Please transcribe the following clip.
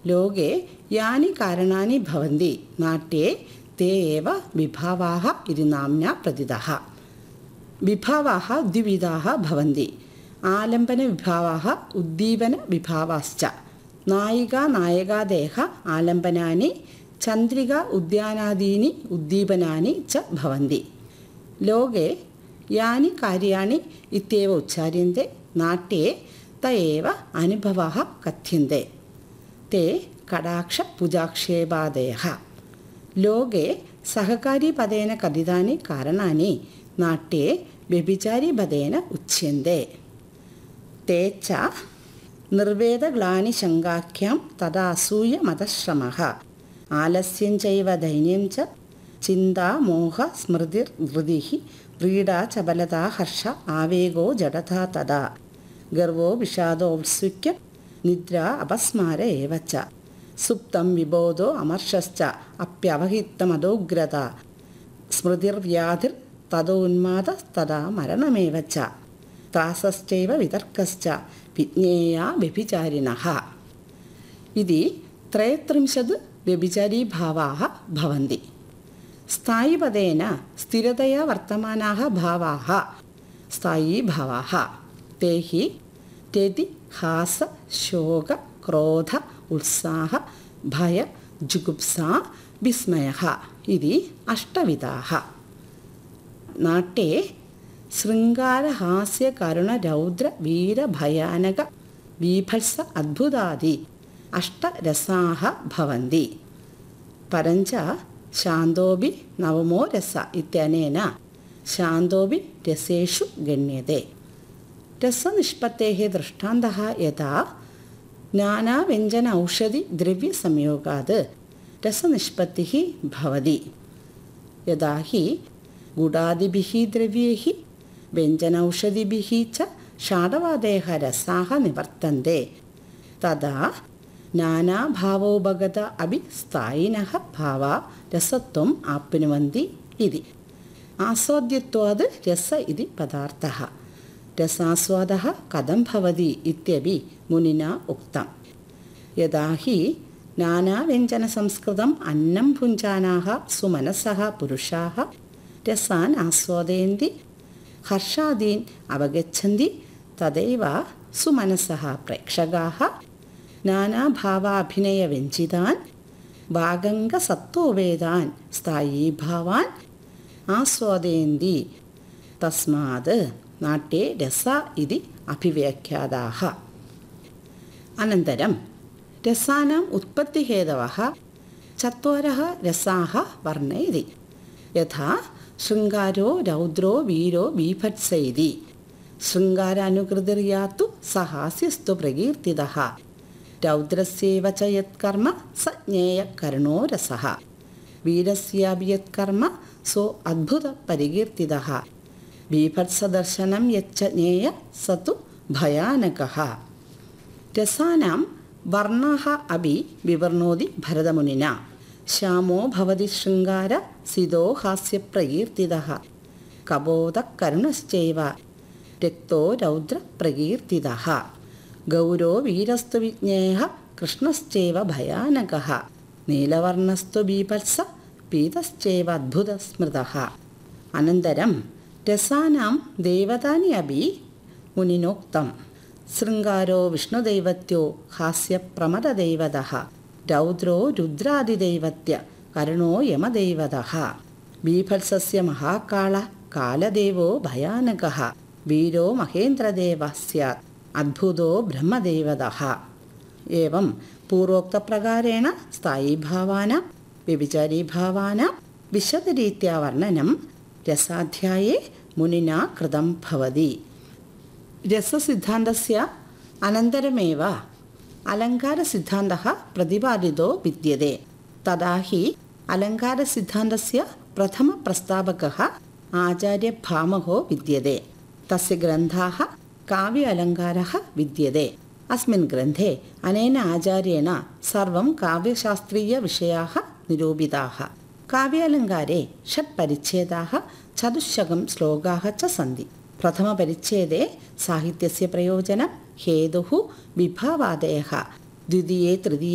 ലോകെ യാനി കാരണാനി ഭവന്തി നാട്യേ തേ ഏവ വിഭാവാः ഇതി നാമ്ന പ്രതിതः വിഭാവാः ദ്വിവിധാः ഭവन्ति ആലംബനവിഭാവാः ഉദ്ദീപനവിഭാവാശ്ച നായികാ നായകാദേഹ ആലംബനാനി ചന്ദ്രിക ഉദ്യാനാദീനി ഉദ്ദീപനാനി ച ഭവन्ति ലോകെ യാനി കാര്യാണി ഇത്യേവ ഉച്ചാര്യन्ते നാട്യേ त एव അനുഭവः കഥ്യन्ते ते കടാക്ഷപൂജാക്ഷേപാദയः ലോകെ സഹകാരിപദേന കഥിതാനി കാരണാനി നാട്യേ വ്യഭിചാരിപദേന ഉച്യന്തെ ते च നിർവേദഗ്ലാനിശങ്കാഖ്യാം തദാസൂയമതശ്രമः ആലസ്യം ചൈവ ദൈന്യം ച ചിന്താ മോഹ സ്മൃതിർ ധൃതിः വ്രീഡാ ചപലതാ ഹർഷ ആവേഗോ ജഡതാ തഥാ ഗർവോ വിഷാദോത്സുക്യ നിദ്ര അപസ്മാര ഏവ ച സുപ്തം വിബോധോ അമർഷശ്ച അപ്യവഹിത്തമതോഗ്രത സ്മൃതിർവ്യാധിർ തതോന്മാദ തഥാ മരണമേവ ച ത്രാസശ്ചൈവ വിതർക്കശ്ച വിജ്ഞേയ വ്യഭിചാരിണः इति त्रयत्रिंशत् व्यभिचारीभावाः भवन्ति स्थायिपदेन स्थिरतया वर्तमानाः भावाः स्थायीभावाः ते हि त्यति हास शोक क्रोध उत्साह भय जुगुप्सा विस्मयः इति अष्टविधाः नाट्ये शृङ्गारहास्यकरुणरौद्रवीरभयानक बीभत्स अद्भुतादि अष्टरसाः भवन्ति परञ्च शान्तोऽपि नवमो रस इत्यनेन शान्तोऽपि रसेषु गण्यते रसनिष्पत्तेः दृष्टान्तः यथा नानाव्यञ्जन औषधिद्रव्यसंयोगात् रसनिष्पत्तिः भवति यदा हि गुडादिभिः द्रव्यैः व्यञ्जनौषधिभिः च षाडवादयः रसाः निवर्तन्ते तदा नानाभावोपगत अपि स्थायिनः भावा रसत्वम् आप्नुवन्ति इति आस्वाद्यत्वाद् रस इति पदार्थः रसास्वादः कथं भवति इत्यपि मुनिना उक्तं यदा हि नानाव्यञ्जनसंस्कृतम् अन्नं भुञ्जानाः सुमनसः पुरुषाः रसान् आस्वादयन्ति हर्षादीन् अवगच्छन्ति तदैव सुमनसः प्रेक्षकाः नानाभावाभिनयव्यञ्जितान् वागङ्गसत्त्वोवेदान् स्थायीभावान् आस्वादयन्ति तस्मात् नाट्ये रस इति अभिव्याख्याताः अनन्तरं रसानाम् उत्पत्तिहेतवः चत्वारः रसाः वर्णयति यथा शृङ्गारो रौद्रो वीरो बीभत्स इति शृङ्गारानुकृतिर्या तु स हास्यस्तु प्रकीर्तितः रौद्रस्यैव च यत्कर्म स ज्ञेयकर्णो रसः वीरस्यापि यत्कर्म सो अद्भुतपरिकीर्तितः बीभत्सदर्शनं यच्च ज्ञेय स तु भयानकः रसानां वर्णाः अपि विवर्णोति भरतमुनिना श्यामो भवति शृङ्गार सिदो हास्यप्रकीर्तितः कबोधकरुणश्चैव रक्तो रौद्रप्रकीर्तितः गौरो वीरस्तु विज्ञेयः कृष्णश्चैव भयानकः नीलवर्णस्तु बीभत्स पीतश्चैव अद्भुतस्मृतः अनन्तरं रसानां देवतानि अपि मुनिनोक्तं शृङ्गारो विष्णुदैवत्यो हास्यप्रमददैवतः रौद्रो रुद्रादिदैवत्य करुणो यमदैवतः बीभत्सस्य महाकाल कालदेवो भयानकः वीरो महेन्द्रदेवः स्यात् अद्भुतो ब्रह्मदेवतः एवं पूर्वोक्तप्रकारेण स्थायीभावानां व्यभिचारीभावानां विशदरीत्या वर्णनं रसाध्याये मुनिना कृतं भवति रससिद्धान्तस्य अनन्तरमेव अलङ्कारसिद्धान्तः प्रतिपादितो विद्यते तदा हि अलङ्कारसिद्धान्तस्य प्रथमप्रस्तावकः आचार्यभामहो विद्यते तस्य ग्रन्थाः काव्य अलङ्कारः विद्यते अस्मिन् ग्रन्थे अनेन आचार्येण सर्वं काव्यशास्त्रीयविषयाः निरूपिताः काव्यालङ्कारे षट् परिच्छेदाः चतुश्शतं श्लोकाः च सन्ति प्रथमपरिच्छेदे साहित्यस्य प्रयोजनं हेतुः विभावादयः द्वितीये तृतीये